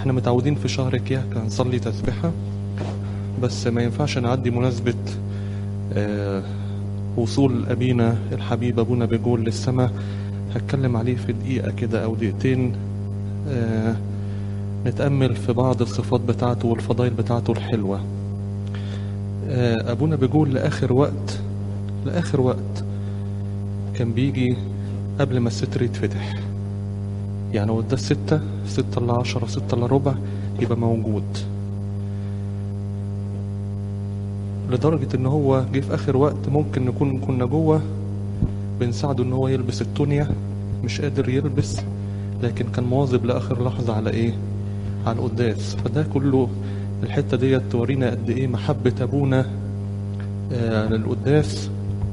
احنا متعودين في شهر كياك نصلي تسبحة بس ما ينفعش نعدي مناسبة آه، وصول أبينا الحبيب أبونا بيقول للسماء هتكلم عليه في دقيقة كده أو دقيقتين آه، نتأمل في بعض الصفات بتاعته والفضائل بتاعته الحلوة آه، أبونا بيقول لآخر وقت لآخر وقت كان بيجي قبل ما الستر يتفتح يعني هو ده الستة ستة إلا عشرة ستة إلا ربع يبقى موجود لدرجة إن هو جه في آخر وقت ممكن نكون كنا جوه بنساعده إن هو يلبس التونية مش قادر يلبس لكن كان مواظب لآخر لحظة على إيه؟ على القداس فده كله الحتة ديت تورينا قد إيه محبة أبونا آه للقداس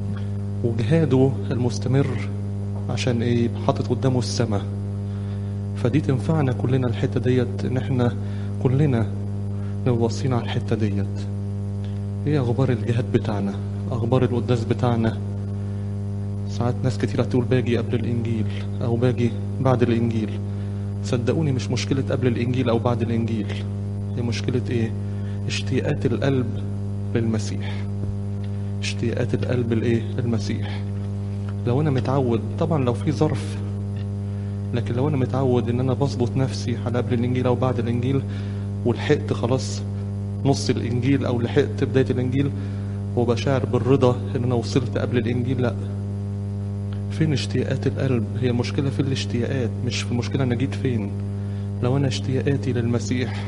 وجهاده المستمر عشان إيه يبقى حاطط قدامه السماء فدي تنفعنا كلنا الحتة ديت إن إحنا كلنا نبقى باصين على الحتة ديت ايه اخبار الجهاد بتاعنا اخبار القداس بتاعنا ساعات ناس كتيرة تقول باجي قبل الانجيل او باجي بعد الانجيل صدقوني مش مشكلة قبل الانجيل او بعد الانجيل هي مشكلة ايه اشتياقات القلب للمسيح اشتياقات القلب لايه للمسيح لو انا متعود طبعا لو في ظرف لكن لو انا متعود ان انا بظبط نفسي على قبل الانجيل او بعد الانجيل ولحقت خلاص نص الانجيل او لحقت بدايه الانجيل وبشعر بالرضا ان انا وصلت قبل الانجيل لا فين اشتياقات القلب هي المشكله في الاشتياقات مش في المشكله انا جيت فين لو انا اشتياقاتي للمسيح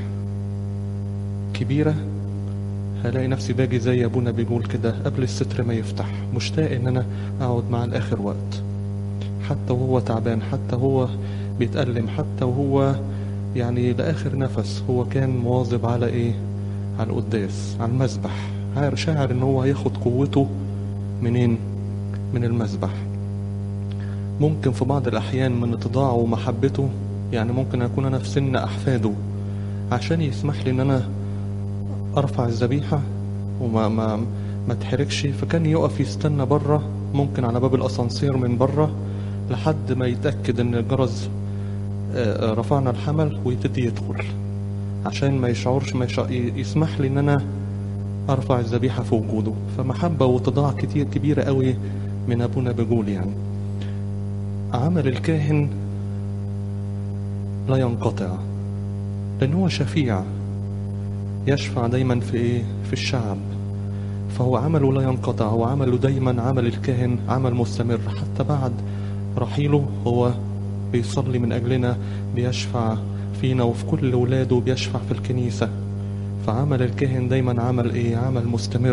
كبيره هلاقي نفسي باجي زي ابونا بيقول كده قبل الستر ما يفتح مشتاق ان انا اقعد مع الاخر وقت حتى وهو تعبان حتى هو بيتألم حتى وهو يعني لآخر نفس هو كان مواظب على ايه على القداس على المذبح عارف شاعر ان هو هياخد قوته منين من المذبح ممكن في بعض الاحيان من اتضاعه ومحبته يعني ممكن اكون انا في سن احفاده عشان يسمح لي ان انا ارفع الذبيحه وما ما ما اتحركش فكان يقف يستنى بره ممكن على باب الاسانسير من بره لحد ما يتاكد ان الجرس آه، آه، رفعنا الحمل ويبتدي يدخل عشان ما يشعرش ما يشع... يسمح لي ان انا ارفع الذبيحه في وجوده فمحبه واتضاع كتير كبيره قوي من ابونا بجول يعني عمل الكاهن لا ينقطع لان هو شفيع يشفع دايما في ايه في الشعب فهو عمله لا ينقطع هو عمله دايما عمل الكاهن عمل مستمر حتى بعد رحيله هو بيصلي من اجلنا بيشفع فينا وفي كل ولاده بيشفع في الكنيسة فعمل الكاهن دايما عمل ايه عمل مستمر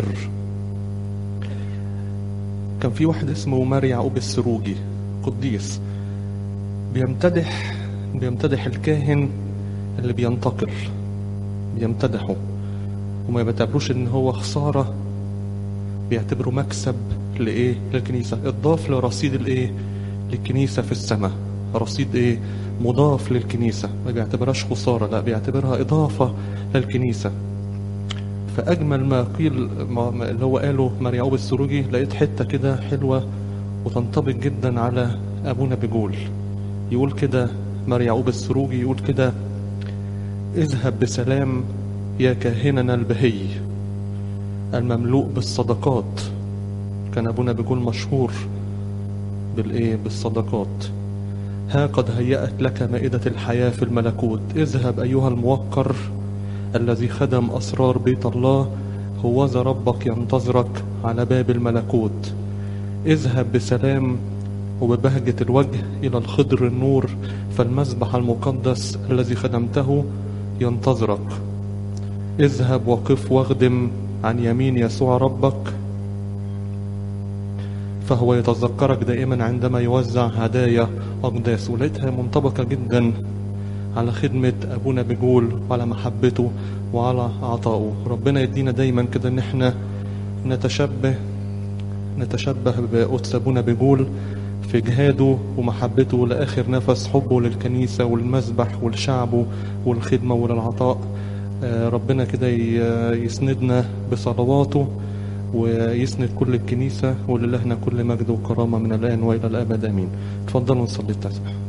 كان في واحد اسمه مار يعقوب السروجي قديس بيمتدح بيمتدح الكاهن اللي بينتقل بيمتدحه وما بيعتبروش ان هو خسارة بيعتبره مكسب لايه للكنيسة اضاف لرصيد الايه للكنيسة في السماء رصيد ايه مضاف للكنيسة ما بيعتبرهاش خسارة لا بيعتبرها إضافة للكنيسة فأجمل ما قيل ما ما- اللي هو قاله مريعوب السروجي لقيت حتة كده حلوة وتنطبق جدا على أبونا بيقول يقول كده مريعوب السروجي يقول كده اذهب بسلام يا كاهننا البهي المملوء بالصدقات كان أبونا بيقول مشهور بالإيه بالصدقات ها قد هيأت لك مائدة الحياة في الملكوت اذهب أيها الموقر الذي خدم أسرار بيت الله هوذا ربك ينتظرك على باب الملكوت اذهب بسلام وببهجة الوجه إلى الخضر النور فالمذبح المقدس الذي خدمته ينتظرك اذهب وقف واخدم عن يمين يسوع ربك فهو يتذكرك دائما عندما يوزع هدايا أقداس ولقيتها منطبقة جدا على خدمة أبونا بجول وعلى محبته وعلى عطائه ربنا يدينا دايما كده إن احنا نتشبه نتشبه بقدس أبونا بجول في جهاده ومحبته لآخر نفس حبه للكنيسة والمذبح والشعب والخدمة وللعطاء آه، ربنا كده ي- يسندنا بصلواته ويسند كل الكنيسة ولله كل مجد وكرامة من الآن وإلى الأبد آمين تفضلوا نصلي التسبيح